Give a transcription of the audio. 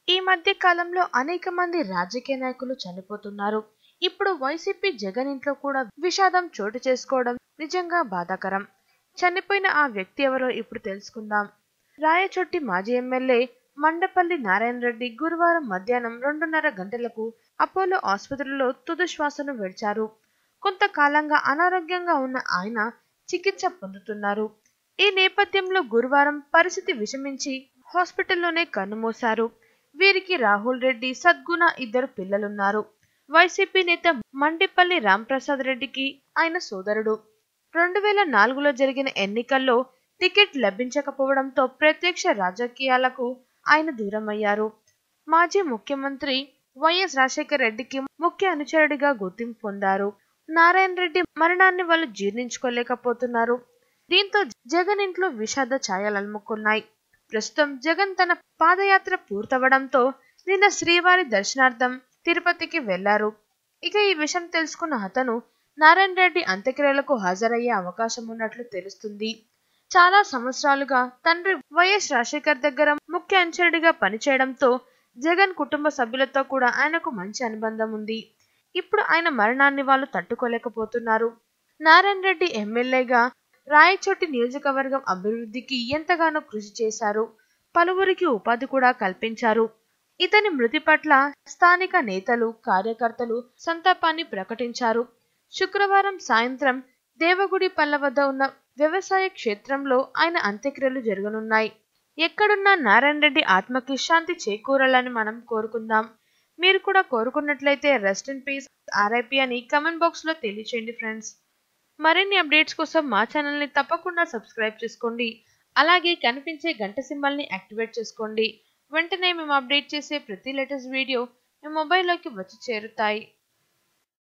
ఈ మధ్య కాలంలో అనేక మంది రాజకీయ నాయకులు చనిపోతున్నారు ఇప్పుడు వైసీపీ జగన్ ఇంట్లో కూడా విషాదం చోటు చేసుకోవడం నిజంగా బాధాకరం చనిపోయిన ఆ వ్యక్తి ఎవరో ఇప్పుడు తెలుసుకుందాం రాయచోటి మాజీ ఎమ్మెల్యే మండపల్లి నారాయణ రెడ్డి గురువారం మధ్యాహ్నం రెండున్నర గంటలకు అపోలో ఆసుపత్రిలో తుది శ్వాసను విడిచారు కొంతకాలంగా అనారోగ్యంగా ఉన్న ఆయన చికిత్స పొందుతున్నారు ఈ నేపథ్యంలో గురువారం పరిస్థితి విషమించి హాస్పిటల్లోనే కన్నుమూశారు వీరికి రాహుల్ రెడ్డి సద్గుణ ఇద్దరు పిల్లలున్నారు వైసీపీ నేత మండిపల్లి రాంప్రసాద్ రెడ్డికి ఆయన సోదరుడు రెండు వేల నాలుగులో జరిగిన ఎన్నికల్లో టికెట్ లభించకపోవడంతో ప్రత్యక్ష రాజకీయాలకు ఆయన దూరమయ్యారు మాజీ ముఖ్యమంత్రి వైఎస్ రాజశేఖర రెడ్డికి ముఖ్య అనుచరుడిగా గుర్తింపు పొందారు నారాయణ రెడ్డి మరణాన్ని వాళ్ళు జీర్ణించుకోలేకపోతున్నారు దీంతో జగన్ ఇంట్లో విషాద ఛాయలు అలుముకున్నాయి ప్రస్తుతం జగన్ తన పాదయాత్ర పూర్తవడంతో నిన్న శ్రీవారి దర్శనార్థం తిరుపతికి వెళ్లారు ఇక ఈ విషయం తెలుసుకున్న అతను నారాయణ రెడ్డి అంత్యక్రియలకు హాజరయ్యే అవకాశం ఉన్నట్లు తెలుస్తుంది చాలా సంవత్సరాలుగా తండ్రి వైఎస్ రాజశేఖర్ దగ్గర ముఖ్య అనుచరుడిగా పనిచేయడంతో జగన్ కుటుంబ సభ్యులతో కూడా ఆయనకు మంచి అనుబంధం ఉంది ఇప్పుడు ఆయన మరణాన్ని వాళ్ళు తట్టుకోలేకపోతున్నారు నారాయణ రెడ్డి ఎమ్మెల్యేగా రాయచోటి నియోజకవర్గం అభివృద్ధికి ఎంతగానో కృషి చేశారు పలువురికి ఉపాధి కూడా కల్పించారు ఇతని మృతి పట్ల స్థానిక నేతలు కార్యకర్తలు సంతాపాన్ని ప్రకటించారు శుక్రవారం సాయంత్రం దేవగుడి పల్ల వద్ద ఉన్న వ్యవసాయ క్షేత్రంలో ఆయన అంత్యక్రియలు జరగనున్నాయి ఎక్కడున్నా నారాయణ రెడ్డి ఆత్మకి శాంతి చేకూరాలని మనం కోరుకుందాం మీరు కూడా కోరుకున్నట్లయితే రెస్ట్ ఇన్ పీస్ ఆర్ఐపి అని కమెంట్ బాక్స్ లో తెలియచేయండి ఫ్రెండ్స్ మరిన్ని అప్డేట్స్ కోసం మా ఛానల్ని తప్పకుండా సబ్స్క్రైబ్ చేసుకోండి అలాగే కనిపించే గంట సింబల్ని యాక్టివేట్ చేసుకోండి వెంటనే మేము అప్డేట్ చేసే ప్రతి లేటెస్ట్ వీడియో మీ మొబైల్లోకి వచ్చి చేరుతాయి